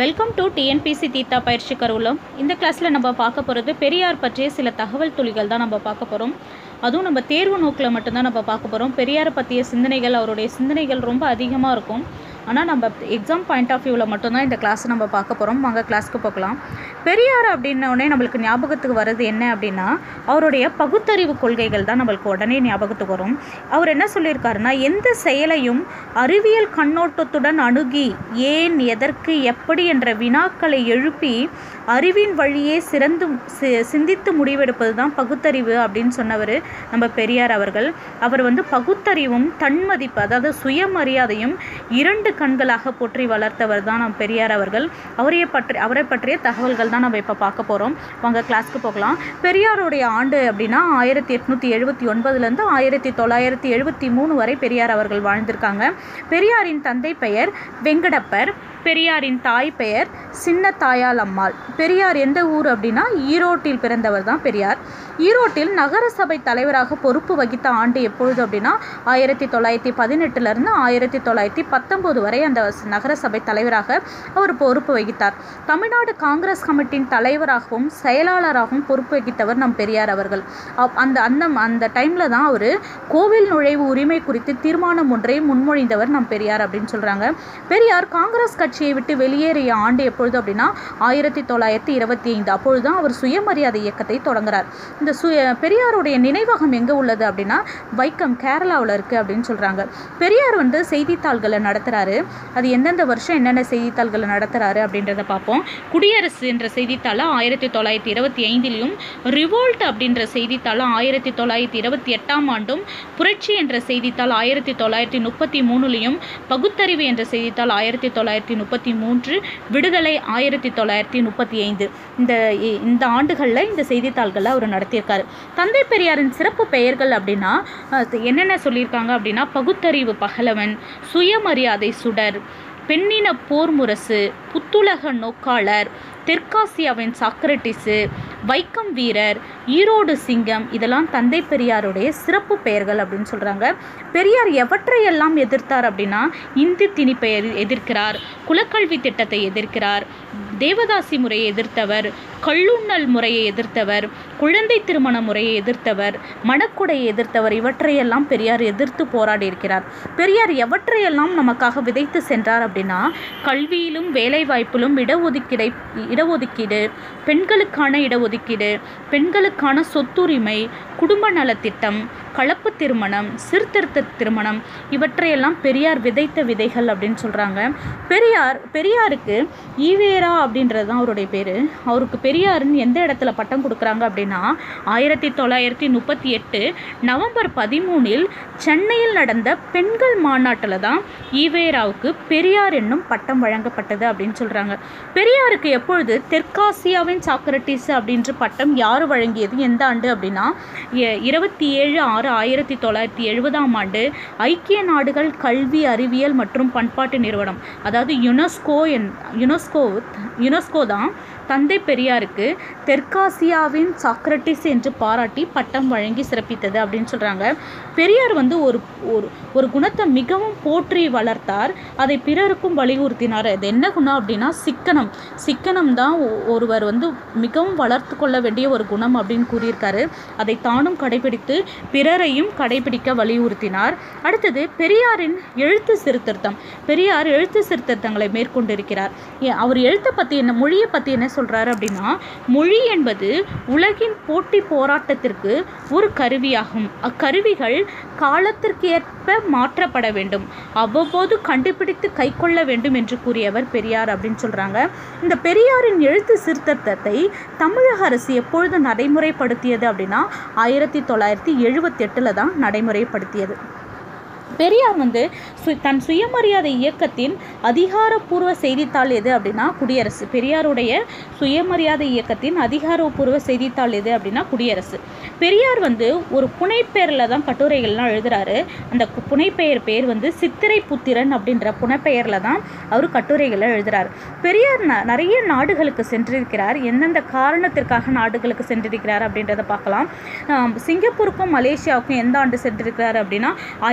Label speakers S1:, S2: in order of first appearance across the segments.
S1: welcome to TNPSC தீத்தா பயிற்சி கருவூலம் இந்த கிளாஸில் நம்ம பார்க்க போகிறது பெரியார் பற்றிய சில தகவல் துளிகள் தான் நம்ம பார்க்க போகிறோம் அதுவும் நம்ம தேர்வு நோக்கில் மட்டும்தான் நம்ம பார்க்க போகிறோம் பெரியாரை பற்றிய சிந்தனைகள் அவருடைய சிந்தனைகள் ரொம்ப அதிகமாக இருக்கும் ஆனால் நம்ம எக்ஸாம் பாயிண்ட் ஆஃப் வியூவில் மட்டும்தான் இந்த கிளாஸ் நம்ம பார்க்க போகிறோம் வாங்க கிளாஸ்க்கு போகலாம் பெரியார் அப்படின்ன உடனே நம்மளுக்கு ஞாபகத்துக்கு வர்றது என்ன அப்படின்னா அவருடைய பகுத்தறிவு கொள்கைகள் தான் நம்மளுக்கு உடனே ஞாபகத்துக்கு வரும் அவர் என்ன சொல்லியிருக்காருன்னா எந்த செயலையும் அறிவியல் கண்ணோட்டத்துடன் அணுகி ஏன் எதற்கு எப்படி என்ற வினாக்களை எழுப்பி அறிவின் வழியே சிறந்து சி- சிந்தித்து முடிவெடுப்பது தான் பகுத்தறிவு அப்படின்னு சொன்னவர் நம்ம பெரியார் அவர்கள் அவர் வந்து பகுத்தறிவும் தன்மதிப்பு அதாவது சுயமரியாதையும் இரண்டு கண்களாக போற்றி வளர்த்தவர் தான் நம் பெரியார் அவர்கள் அவரைய பற்றி அவரை பற்றிய தகவல்கள் தான் நம்ம இப்போ பார்க்க போகிறோம் வாங்க கிளாஸ்க்கு போகலாம் பெரியாருடைய ஆண்டு அப்படின்னா ஆயிரத்தி எட்நூற்றி எழுபத்தி ஒன்பதுலேருந்து ஆயிரத்தி தொள்ளாயிரத்தி எழுபத்தி மூணு வரை பெரியார் அவர்கள் வாழ்ந்திருக்காங்க பெரியாரின் தந்தை பெயர் வெங்கடப்பர் பெரியாரின் தாய் பெயர் சின்ன தாயால் அம்மாள் பெரியார் எந்த ஊர் அப்படின்னா ஈரோட்டில் பிறந்தவர் தான் பெரியார் ஈரோட்டில் நகரசபை தலைவராக பொறுப்பு வகித்த ஆண்டு எப்பொழுது அப்படின்னா ஆயிரத்தி தொள்ளாயிரத்தி பதினெட்டுலேருந்து ஆயிரத்தி தொள்ளாயிரத்தி பத்தொம்போது வரை அந்த ஸ்- நகரசபை தலைவராக அவர் பொறுப்பு வகித்தார் தமிழ்நாடு காங்கிரஸ் கமிட்டியின் தலைவராகவும் செயலாளராகவும் பொறுப்பு வகித்தவர் நம் பெரியார் அவர்கள் அப்- அந்த அந்த அந்த டைமில் தான் அவர் கோவில் நுழைவு உரிமை குறித்து தீர்மானம் ஒன்றை முன்மொழிந்தவர் நம் பெரியார் அப்படின்னு சொல்கிறாங்க பெரியார் காங்கிரஸ் கட்சியை விட்டு வெளியேறிய ஆண்டு எப்பொழுது அப்படின்னா ஆயிரத்தி தொள்ளாயிரத்தி இருபத்தி ஐந்து அப்பொழுது தான் அவர் சுயமரியாதை இயக்கத்தை தொடங்குறார் இந்த சுய பெரியாருடைய நினைவகம் எங்கே உள்ளது அப்படின்னா வைக்கம் கேரளாவில் இருக்குது அப்படின்னு சொல்கிறாங்க பெரியார் வந்து செய்தித்தாள்களை நடத்துகிறாரு அது எந்தெந்த வருஷம் என்னென்ன செய்தித்தாள்களை நடத்துகிறாரு அப்படின்றத பார்ப்போம் குடியரசு என்ற செய்தித்தாளை ஆயிரத்தி தொள்ளாயிரத்தி இருபத்தி ஐந்திலையும் ரிவோல்ட் அப்படின்ற செய்தித்தாளை ஆயிரத்தி தொள்ளாயிரத்தி இருபத்தி எட்டாம் ஆண்டும் புரட்சி என்ற செய்தித்தாள் ஆயிரத்தி தொள்ளாயிரத்தி முப்பத்தி மூணுலையும் பகுத்தறிவு என்ற செய்தித்தாள் ஆயிரத்தி தொள்ளாயிரத்தி முப்பத்தி மூன்று விடுதலை ஆயிரத்தி தொள்ளாயிரத்தி முப்பத்தி ஐந்து இந்த இ- இந்த ஆண்டுகளில் இந்த செய்தித்தாள்களை அவர் நடத்தியிருக்காரு தந்தை பெரியாரின் சிறப்பு பெயர்கள் அப்படின்னா அஹ், என்னென்ன சொல்லியிருக்காங்க அப்படின்னா பகுத்தறிவு பகலவன் சுயமரியாதை சுடர் பெண்ணின போர் முரசு புத்துலக நோக்காளர் தெற்காசியாவின் சாக்ரட்டிஸு வைக்கம் வீரர் ஈரோடு சிங்கம் இதெல்லாம் தந்தை பெரியாருடைய சிறப்பு பெயர்கள் அப்படின்னு சொல்கிறாங்க பெரியார் எவற்றையெல்லாம் எதிர்த்தார் அப்படின்னா இந்தி திணிப்பை எதி- எதிர்க்கிறார் குலக்கல்வி திட்டத்தை எதிர்க்கிறார் தேவதாசி முறையை எதிர்த்தவர் கள்ளுண்ணல் முறையை எதிர்த்தவர் குழந்தை திருமண முறையை எதிர்த்தவர் மணக்குடையை எதிர்த்தவர் இவற்றையெல்லாம் பெரியார் எதிர்த்து போராடி இருக்கிறார் பெரியார் எவற்றையெல்லாம் நமக்காக விதைத்து சென்றார் அப்படின்னா கல்வியிலும் வேலைவாய்ப்பிலும் இடஒதுக்கீடை இடஒதுக்கீடு பெண்களுக்கான இடஒதுக்கீடு பெண்களுக்கான சொத்துரிமை குடும்ப நலத்திட்டம் கலப்பு திருமணம் சீர்திருத்த திருமணம் இவற்றையெல்லாம் பெரியார் விதைத்த விதைகள் அப்படின்னு சொல்கிறாங்க பெரியார் பெரியாருக்கு ஈவேரா அப்படின்றது தான் அவருடைய பேர் அவருக்கு பெரியாருன்னு எந்த இடத்துல பட்டம் கொடுக்குறாங்க அப்படின்னா ஆயிரத்தி தொள்ளாயிரத்தி முப்பத்தி எட்டு நவம்பர் பதிமூணில் சென்னையில் நடந்த பெண்கள் மாநாட்டில் தான் ஈவேராவுக்கு பெரியார் என்னும் பட்டம் வழங்கப்பட்டது அப்படின்னு சொல்கிறாங்க பெரியாருக்கு எப்பொழுது தெற்காசியாவின் சாக்ரட்டிஸ் அப்படின்ற பட்டம் யார் வழங்கியது எந்த ஆண்டு அப்படின்னா எ- இருபத்தி ஏழு ஆறு ஆயிரத்தி தொள்ளாயிரத்தி எழுபதாம் ஆண்டு ஐக்கிய நாடுகள் கல்வி அறிவியல் மற்றும் பண்பாட்டு நிறுவனம் அதாவது யுனெஸ்கோ என் யுனெஸ்கோ யுனெஸ்கோ தான் தந்தை பெரியாருக்கு தெற்காசியாவின் சாக்ரட்டிஸ் என்று பாராட்டி பட்டம் வழங்கி சிறப்பித்தது அப்படின்னு சொல்கிறாங்க பெரியார் வந்து ஒரு ஒரு ஒரு குணத்தை மிகவும் போற்றி வளர்த்தார் அதை பிறருக்கும் வலியுறுத்தினார் அது என்ன குணம் அப்படின்னா சிக்கனம் சிக்கனம் தான் ஒ- ஒருவர் வந்து மிகவும் வளர்த்து கொள்ள வேண்டிய ஒரு குணம் அப்படின்னு கூறியிருக்காரு அதை தானும் கடைபிடித்து பிறரையும் கடைபிடிக்க வலியுறுத்தினார் அடுத்தது பெரியாரின் எழுத்து சீர்திருத்தம் பெரியார் எழுத்து சீர்திருத்தங்களை மேற்கொண்டிருக்கிறார் ஏ- அவர் எழுத்தை பற்றி என்ன மொழியை பற்றி என்ன சொல்கிறாரு அப்படின்னா மொழி என்பது உலகின் போட்டி போராட்டத்திற்கு ஒரு கருவியாகும் அக்கருவிகள் காலத்திற்கு ஏற்ப மாற்றப்பட வேண்டும் அவ்வப்போது கண்டுபிடித்து கைக்கொள்ள வேண்டும் என்று கூறியவர் பெரியார் அப்படின்னு சொல்கிறாங்க இந்த பெரியாரின் எழுத்து சீர்திருத்தத்தை தமிழக அரசு எப்பொழுது நடைமுறைப்படுத்தியது அப்படின்னா ஆயிரத்தி தொள்ளாயிரத்தி எழுபத்தெட்டில் தான் நடைமுறைப்படுத்தியது பெரியார் வந்து சு தன் சுயமரியாதை இயக்கத்தின் அதிகாரப்பூர்வ செய்தித்தாள் எது அப்படின்னா குடியரசு பெரியாருடைய சுயமரியாதை இயக்கத்தின் அதிகாரப்பூர்வ செய்தித்தாள் எது அப்படின்னா குடியரசு பெரியார் வந்து ஒரு புனைப்பெயரில் தான் கட்டுரைகள்லாம் எழுதுறாரு அந்த கு- புனைப்பெயர் பேர் வந்து சித்திரை புத்திரன் அப்படின்ற புனைப்பெயரில் தான் அவர் கட்டுரைகளை எழுதுறார் பெரியார் ந நிறைய நாடுகளுக்கு சென்றிருக்கிறார் எந்தெந்த காரணத்திற்காக நாடுகளுக்கு சென்றிருக்கிறார் அப்படின்றத பார்க்கலாம் ஆம், சிங்கப்பூருக்கும் மலேசியாவுக்கும் எந்த ஆண்டு சென்றிருக்கிறார் அப்படின்னா ஆயிரத்தி தொள்ளாயிரத்தி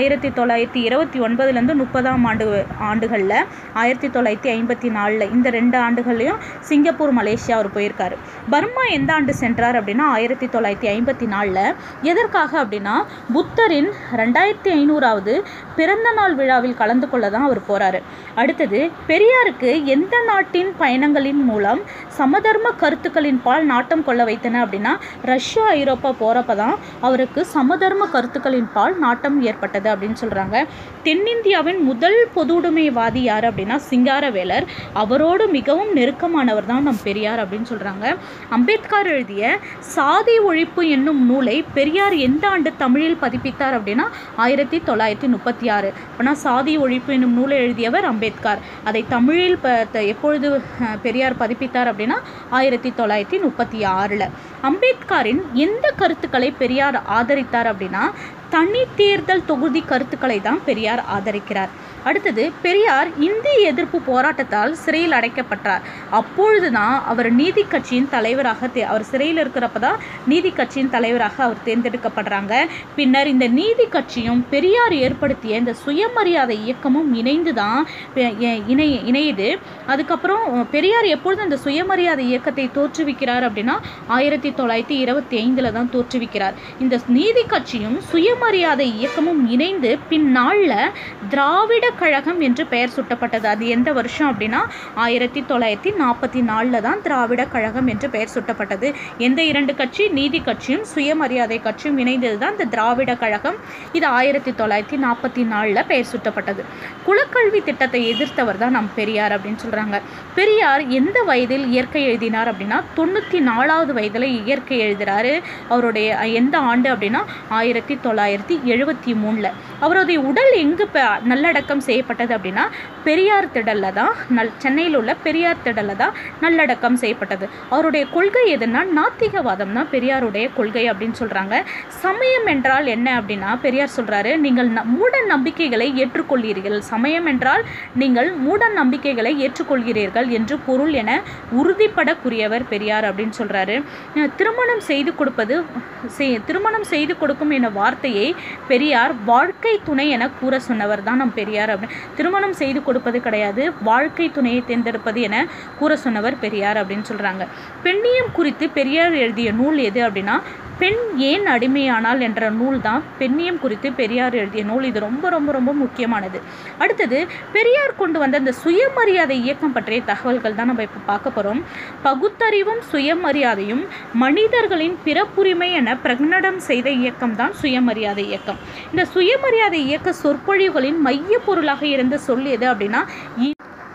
S1: தொள்ளாயிரத்தி இருபத்தி ஒன்பதுலேருந்து முப்பதாம் ஆண்டு ஆண்டுகளில் ஆயிரத்தி தொள்ளாயிரத்தி ஐம்பத்தி நாலில் இந்த ரெண்டு ஆண்டுகள்லையும் சிங்கப்பூர் மலேசியா அவர் போயிருக்காரு பர்மா எந்த ஆண்டு சென்றார் அப்படின்னா ஆயிரத்தி தொள்ளாயிரத்தி ஐம்பத்தி நாலில் எதற்காக அப்படின்னா புத்தரின் ரெண்டாயிரத்தி ஐநூறாவது பிறந்த நாள் விழாவில் கலந்து கொள்ள தான் அவர் போகிறாரு அடுத்தது பெரியாருக்கு எந்த நாட்டின் பயணங்களின் மூலம் சமதர்ம கருத்துக்களின் பால் நாட்டம் கொள்ள வைத்தன அப்படின்னா ரஷ்யா ஐரோப்பா போகிறப்ப தான் அவருக்கு சமதர்ம கருத்துக்களின் பால் நாட்டம் ஏற்பட்டது அப்படின்னு சொல்கிறாங்க தென்னிந்தியாவின் முதல் பொதுவுடைமைவாதி யார் அப்படின்னா சிங்காரவேலர் அவரோடு மிகவும் நெருக்கமானவர் தான் நம் பெரியார் அப்படின்னு சொல்கிறாங்க அம்பேத்கர் எழுதிய சாதி ஒழிப்பு என்னும் நூலை பெரியார் எந்த ஆண்டு தமிழில் பதிப்பித்தார் அப்படின்னா ஆயிரத்தி தொள்ளாயிரத்தி முப்பத்தி ஆறு அப்படின்னா சாதி ஒழிப்பு என்னும் நூலை எழுதியவர் அம்பேத்கர் அதை தமிழில் ப த- எப்பொழுது அஹ், பெரியார் பதிப்பித்தார் அப்படின்னா ஆயிரத்தி தொள்ளாயிரத்தி முப்பத்தி ஆறில் அம்பேத்கரின் எந்த கருத்துக்களை பெரியார் ஆதரித்தார் அப்படின்னா தனி தேர்தல் தொகுதி கருத்துக்களை தான் பெரியார் ஆதரிக்கிறார் அடுத்தது பெரியார் இந்தி எதிர்ப்பு போராட்டத்தால் சிறையில் அடைக்கப்பட்டார் அப்பொழுது தான் அவர் நீதி கட்சியின் தலைவராக தே அவர் சிறையில் இருக்கிறப்ப தான் நீதி கட்சியின் தலைவராக அவர் தேர்ந்தெடுக்கப்படுறாங்க பின்னர் இந்த நீதி கட்சியும் பெரியார் ஏற்படுத்திய இந்த சுயமரியாதை இயக்கமும் இணைந்து தான் பெ- எ- இணை இணையுது அதுக்கப்புறம் பெரியார் எப்பொழுது இந்த சுயமரியாதை இயக்கத்தை தோற்றுவிக்கிறார் அப்படின்னா ஆயிரத்தி தொள்ளாயிரத்தி இருபத்தி ஐந்தில் தான் தோற்றுவிக்கிறார் இந்த நீதி கட்சியும் சுயமரியாதை இயக்கமும் இணைந்து பின்னாளில் திராவிட கழகம் என்று பெயர் சூட்டப்பட்டது அது எந்த வருஷம் அப்படின்னா ஆயிரத்தி தொள்ளாயிரத்தி நாற்பத்தி நாலில் தான் திராவிட கழகம் என்று பெயர் சூட்டப்பட்டது எந்த இரண்டு கட்சி நீதி கட்சியும் சுயமரியாதை கட்சியும் இணைந்தது தான் இந்த திராவிட கழகம் இது ஆயிரத்தி தொள்ளாயிரத்தி நாற்பத்தி நாலில் பெயர் சூட்டப்பட்டது குலக்கல்வி திட்டத்தை எதிர்த்தவர் தான் நம் பெரியார் அப்படின்னு சொல்கிறாங்க பெரியார் எந்த வயதில் இயற்கை எழுதினார் அப்படின்னா தொண்ணூற்றி நாலாவது வயதில் இயற்கை எழுதுறாரு அவருடைய அஹ், எந்த ஆண்டு அப்படின்னா ஆயிரத்தி தொள்ளாயிரத்தி எழுபத்தி மூணில் அவருடைய உடல் எங்கு ப நல்லடக்கம் செய்யப்பட்டது அப்படின்னா பெரியார் திடலில் தான் நல் சென்னையில் உள்ள பெரியார் திடலில் தான் நல்லடக்கம் செய்யப்பட்டது அவருடைய கொள்கை எதுன்னா நாத்திகவாதம் தான் பெரியாருடைய கொள்கை அப்படின்னு சொல்கிறாங்க சமயம் என்றால் என்ன அப்படின்னா பெரியார் சொல்கிறாரு நீங்கள் ந- மூட நம்பிக்கைகளை ஏற்றுக்கொள்கிறீர்கள் சமயம் என்றால் நீங்கள் மூட நம்பிக்கைகளை ஏற்றுக்கொள்கிறீர்கள் என்று பொருள் என உறுதிப்படக்கூடியவர் பெரியார் அப்படின்னு சொல்கிறாரு திருமணம் செய்து கொடுப்பது செய்- திருமணம் செய்து கொடுக்கும் என வார்த்தையை பெரியார் வாழ்க்கை துணை என கூற சொன்னவர் தான் நம் பெரியார் அப்படின்னு திருமணம் செய்து கொடுப்பது கிடையாது வாழ்க்கை துணையை தேர்ந்தெடுப்பது என கூற சொன்னவர் பெரியார் அப்படின்னு சொல்கிறாங்க பெண்ணியம் குறித்து பெரியார் எழுதிய நூல் எது அப்படின்னா பெண் ஏன் அடிமையானால் என்ற நூல் தான் பெண்ணியம் குறித்து பெரியார் எழுதிய நூல் இது ரொம்ப ரொம்ப ரொம்ப முக்கியமானது அடுத்தது பெரியார் கொண்டு வந்த அந்த சுயமரியாதை இயக்கம் பற்றிய தகவல்கள் தான் நம்ம இப்போ பார்க்க போகிறோம் பகுத்தறிவும் சுயமரியாதையும் மனிதர்களின் பிறப்புரிமை என பிரகடனம் செய்த இயக்கம் தான் சுயமரியாதை இயக்கம் இந்த சுயமரியாதை இயக்க சொற்பொழிவுகளின் மைய பொருளாக இருந்த சொல் எது அப்படின்னா இ-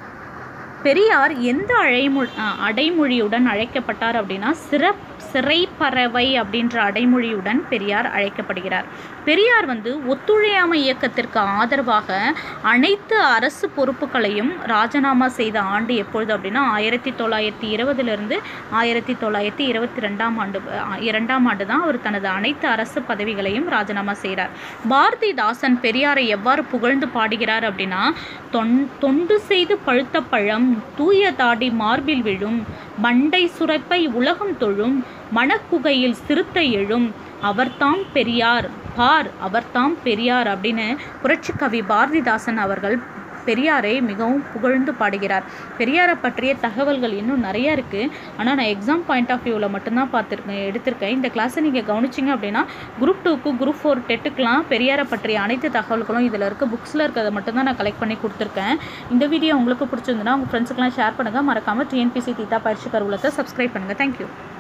S1: பெரியார் எந்த அழைமொழி அஹ், அடைமொழியுடன் அழைக்கப்பட்டார் அப்படின்னா சிறப் சிறைப்பறவை அப்படின்ற அடைமொழியுடன் பெரியார் அழைக்கப்படுகிறார் பெரியார் வந்து ஒத்துழையாமை இயக்கத்திற்கு ஆதரவாக அனைத்து அரசு பொறுப்புகளையும் ராஜினாமா செய்த ஆண்டு எப்பொழுது அப்படின்னா ஆயிரத்தி தொள்ளாயிரத்தி இருபதுலேருந்து ஆயிரத்தி தொள்ளாயிரத்தி இருபத்தி ரெண்டாம் ஆண்டு அஹ், இரண்டாம் ஆண்டு தான் அவர் தனது அனைத்து அரசு பதவிகளையும் ராஜினாமா செய்கிறார் பாரதிதாசன் பெரியாரை எவ்வாறு புகழ்ந்து பாடுகிறார் அப்படின்னா தொன் தொண்டு செய்து பழுத்த பழம் தூய தாடி மார்பில் விழும் மண்டை சுரப்பை உலகம் தொழும் மணக்குகையில் சிறுத்தை எழும் அவர்தாம் பெரியார் பார் அவர்தாம் பெரியார் அப்படின்னு புரட்சிக்கவி பாரதிதாசன் அவர்கள் பெரியாரை மிகவும் புகழ்ந்து பாடுகிறார் பெரியாரை பற்றிய தகவல்கள் இன்னும் நிறைய இருக்குது ஆனால் நான் எக்ஸாம் பாயிண்ட் ஆஃப் வியூவில் மட்டும்தான் பார்த்துருக்கேன் எடுத்திருக்கேன் இந்த கிளாஸை நீங்கள் கவனிச்சிங்க அப்படின்னா குரூப் டூக்கு குரூப் ஃபோர் டெட்டுக்கெலாம் பெரியாரை பற்றிய அனைத்து தகவல்களும் இதில் இருக்க புக்ஸில் இருக்கிறத மட்டும்தான் நான் கலெக்ட் பண்ணி கொடுத்துருக்கேன் இந்த வீடியோ உங்களுக்கு பிடிச்சிருந்துன்னா உங்கள் ஃப்ரெண்ட்ஸுக்கெலாம் ஷேர் பண்ணுங்கள் மறக்காமல் டிஎன்பிசி தீதா பயிற்சி கருவூலத்தை சப்ஸ்கிரைப் பண்ணுங்கள் தேங்க்யூ